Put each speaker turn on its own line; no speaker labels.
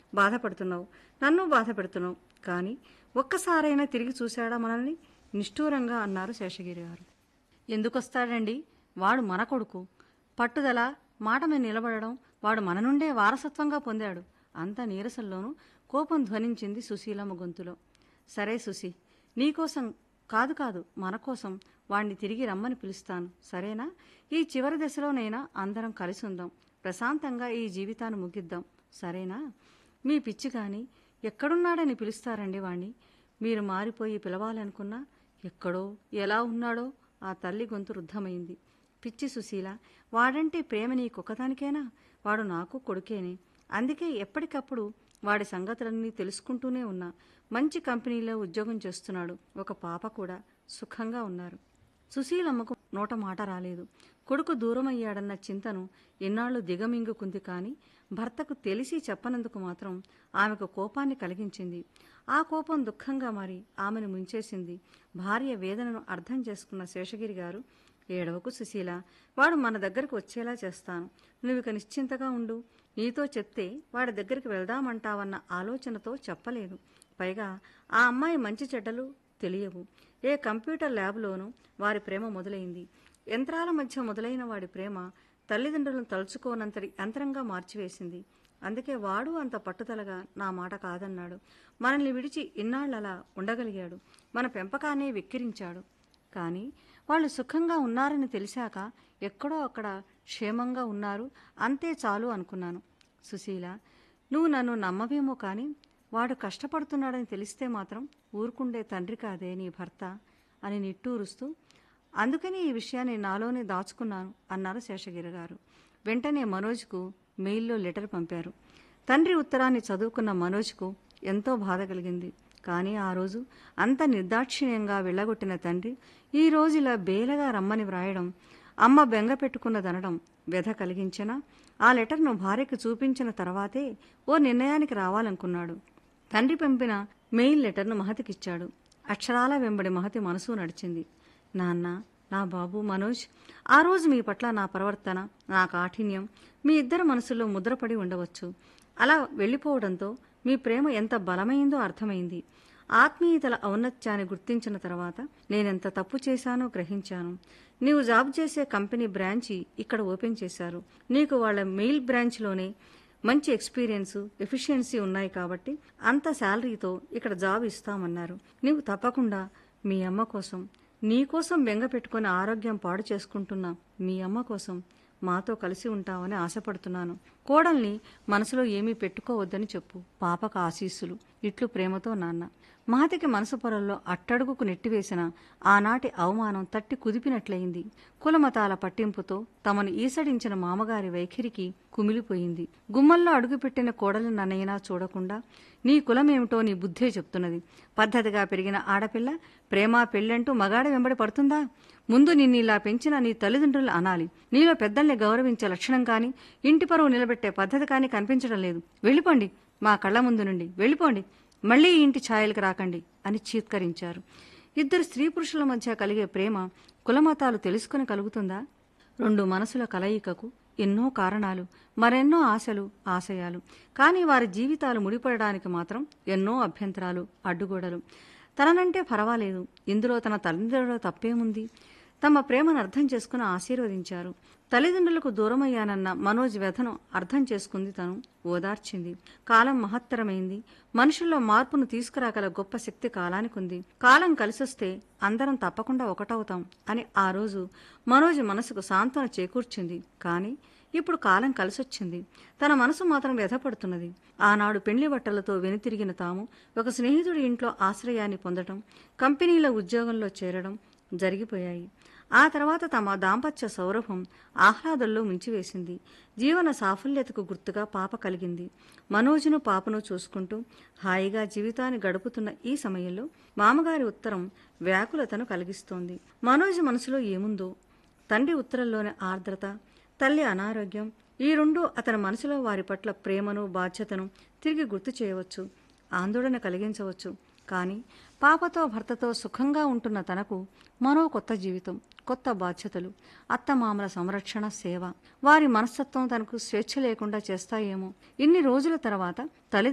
బాధపడుతున్నావు నన్ను బాధ పెడుతున్నావు కానీ ఒక్కసారైనా తిరిగి చూశాడా మనల్ని నిష్ఠూరంగా అన్నారు శేషగిరి గారు ఎందుకొస్తాడండి వాడు మన కొడుకు పట్టుదల మాట మీద నిలబడడం వాడు మన నుండే వారసత్వంగా పొందాడు అంత నీరసంలోనూ కోపం ధ్వనించింది సుశీలమ్మ గొంతులో సరే సుశీ నీకోసం కాదు కాదు మన కోసం వాణ్ణి తిరిగి రమ్మని పిలుస్తాను సరేనా ఈ చివరి దశలోనైనా అందరం కలిసి ఉందాం ప్రశాంతంగా ఈ జీవితాన్ని ముగిద్దాం సరేనా మీ పిచ్చి కానీ ఎక్కడున్నాడని పిలుస్తారండి వాణ్ణి మీరు మారిపోయి పిలవాలనుకున్నా ఎక్కడో ఎలా ఉన్నాడో ఆ తల్లి గొంతు రుద్ధమైంది పిచ్చి సుశీల వాడంటే ప్రేమ నీకొక్కదానికేనా వాడు నాకు కొడుకేనే అందుకే ఎప్పటికప్పుడు వాడి సంగతులన్నీ తెలుసుకుంటూనే ఉన్నా మంచి కంపెనీలో ఉద్యోగం చేస్తున్నాడు ఒక పాప కూడా సుఖంగా ఉన్నారు సుశీలమ్మకు నోట మాట రాలేదు కొడుకు దూరమయ్యాడన్న చింతను ఎన్నాళ్ళు దిగమింగుకుంది కాని భర్తకు తెలిసి చెప్పనందుకు మాత్రం ఆమెకు కోపాన్ని కలిగించింది ఆ కోపం దుఃఖంగా మారి ఆమెను ముంచేసింది భార్య వేదనను అర్థం చేసుకున్న శేషగిరి గారు ఏడవకు సుశీల వాడు మన దగ్గరకు వచ్చేలా చేస్తాను నువ్వు ఇక నిశ్చింతగా ఉండు నీతో చెప్తే వాడి దగ్గరికి వెళ్దామంటావన్న ఆలోచనతో చెప్పలేదు పైగా ఆ అమ్మాయి మంచి చెడ్డలు తెలియవు ఏ కంప్యూటర్ ల్యాబ్లోనూ వారి ప్రేమ మొదలైంది యంత్రాల మధ్య మొదలైన వాడి ప్రేమ తల్లిదండ్రులను తలుచుకోనంతటి యంత్రంగా మార్చివేసింది అందుకే వాడు అంత పట్టుదలగా నా మాట కాదన్నాడు మనల్ని విడిచి ఇన్నాళ్ళలా ఉండగలిగాడు మన పెంపకాన్నే వెక్కిరించాడు కానీ వాళ్ళు సుఖంగా ఉన్నారని తెలిసాక ఎక్కడో అక్కడ క్షేమంగా ఉన్నారు అంతే చాలు అనుకున్నాను సుశీల నువ్వు నన్ను నమ్మవేమో కానీ వాడు కష్టపడుతున్నాడని తెలిస్తే మాత్రం ఊరుకుండే తండ్రి కాదే నీ భర్త అని నిట్టూరుస్తూ అందుకని ఈ విషయాన్ని నాలోనే దాచుకున్నాను అన్నారు శేషగిరి గారు వెంటనే మనోజ్కు మెయిల్లో లెటర్ పంపారు తండ్రి ఉత్తరాన్ని చదువుకున్న మనోజ్కు ఎంతో బాధ కలిగింది కానీ ఆ రోజు అంత నిర్దాక్షిణ్యంగా వెళ్ళగొట్టిన తండ్రి ఈ రోజు ఇలా బేలగా రమ్మని వ్రాయడం అమ్మ బెంగ పెట్టుకున్నదనడం వ్యధ కలిగించినా ఆ లెటర్ను భార్యకు చూపించిన తర్వాతే ఓ నిర్ణయానికి రావాలనుకున్నాడు తండ్రి పంపిన మెయిల్ లెటర్ను మహతికిచ్చాడు అక్షరాల వెంబడి మహతి మనసు నడిచింది నాన్న నా బాబు మనోజ్ ఆ రోజు మీ పట్ల నా ప్రవర్తన నా కాఠిన్యం మీ ఇద్దరు మనసులో ముద్రపడి ఉండవచ్చు అలా వెళ్ళిపోవడంతో మీ ప్రేమ ఎంత బలమైందో అర్థమైంది ఆత్మీయతల ఔన్నత్యాన్ని గుర్తించిన తర్వాత నేనెంత తప్పు చేశానో గ్రహించాను నీవు జాబ్ చేసే కంపెనీ బ్రాంచి ఇక్కడ ఓపెన్ చేశారు నీకు వాళ్ళ మెయిల్ బ్రాంచ్లోనే మంచి ఎక్స్పీరియన్స్ ఎఫిషియన్సీ ఉన్నాయి కాబట్టి అంత శాలరీతో ఇక్కడ జాబ్ ఇస్తామన్నారు నీవు తప్పకుండా మీ అమ్మ కోసం నీ కోసం బెంగ పెట్టుకుని ఆరోగ్యం పాడు చేసుకుంటున్న మీ అమ్మ కోసం మాతో కలిసి ఉంటావని ఆశపడుతున్నాను కోడల్ని మనసులో ఏమీ పెట్టుకోవద్దని చెప్పు పాపకు ఆశీస్సులు ఇట్లు ప్రేమతో నాన్న మహతికి మనసు పొరల్లో అట్టడుగుకు నెట్టివేసిన ఆనాటి అవమానం తట్టి కుదిపినట్లయింది కులమతాల పట్టింపుతో తమను ఈసడించిన మామగారి వైఖరికి కుమిలిపోయింది గుమ్మల్లో అడుగుపెట్టిన కోడలు నన్నయ్యనా చూడకుండా నీ కులమేమిటో నీ బుద్ధే చెప్తున్నది పద్ధతిగా పెరిగిన ఆడపిల్ల ప్రేమ పెళ్ళంటూ మగాడ వెంబడి పడుతుందా ముందు నిన్ను ఇలా పెంచిన నీ తల్లిదండ్రులు అనాలి నీలో పెద్దల్ని గౌరవించే లక్షణం కానీ ఇంటి పరువు నిలబెట్టే పద్ధతి కానీ కనిపించడం లేదు వెళ్ళిపోండి మా కళ్ళ ముందు నుండి వెళ్ళిపోండి మళ్ళీ ఈ ఇంటి ఛాయలకు రాకండి అని చీత్కరించారు ఇద్దరు స్త్రీ పురుషుల మధ్య కలిగే ప్రేమ కులమతాలు తెలుసుకుని కలుగుతుందా రెండు మనసుల కలయికకు ఎన్నో కారణాలు మరెన్నో ఆశలు ఆశయాలు కానీ వారి జీవితాలు ముడిపడడానికి మాత్రం ఎన్నో అభ్యంతరాలు అడ్డుగోడలు తననంటే పర్వాలేదు ఇందులో తన తల్లిదండ్రుల తప్పేముంది తమ ప్రేమను అర్థం చేసుకుని ఆశీర్వదించారు తల్లిదండ్రులకు దూరమయ్యానన్న మనోజ్ వ్యధను అర్థం చేసుకుంది తను ఓదార్చింది కాలం మహత్తరమైంది మనుషుల్లో మార్పును తీసుకురాగల గొప్ప శక్తి కాలానికుంది కాలం కలిసొస్తే అందరం తప్పకుండా ఒకటవుతాం అని ఆ రోజు మనోజ్ మనసుకు సాంత్వన చేకూర్చింది కానీ ఇప్పుడు కాలం కలిసొచ్చింది తన మనసు మాత్రం వ్యధపడుతున్నది ఆనాడు పెళ్లి బట్టలతో వెనుతిరిగిన తాము ఒక స్నేహితుడి ఇంట్లో ఆశ్రయాన్ని పొందడం కంపెనీలో ఉద్యోగంలో చేరడం జరిగిపోయాయి ఆ తర్వాత తమ దాంపత్య సౌరభం ఆహ్లాదంలో ముంచివేసింది జీవన సాఫల్యతకు గుర్తుగా పాప కలిగింది మనోజును పాపను చూసుకుంటూ హాయిగా జీవితాన్ని గడుపుతున్న ఈ సమయంలో మామగారి ఉత్తరం వ్యాకులతను కలిగిస్తోంది మనోజ్ మనసులో ఏముందో తండ్రి ఉత్తరంలోని ఆర్ద్రత తల్లి అనారోగ్యం ఈ రెండు అతని మనసులో వారి పట్ల ప్రేమను బాధ్యతను తిరిగి గుర్తు చేయవచ్చు ఆందోళన కలిగించవచ్చు కానీ పాపతో భర్తతో సుఖంగా ఉంటున్న తనకు మరో కొత్త జీవితం కొత్త బాధ్యతలు అత్తమామల సంరక్షణ సేవ వారి మనస్తత్వం తనకు స్వేచ్ఛ లేకుండా చేస్తాయేమో ఇన్ని రోజుల తర్వాత తల్లి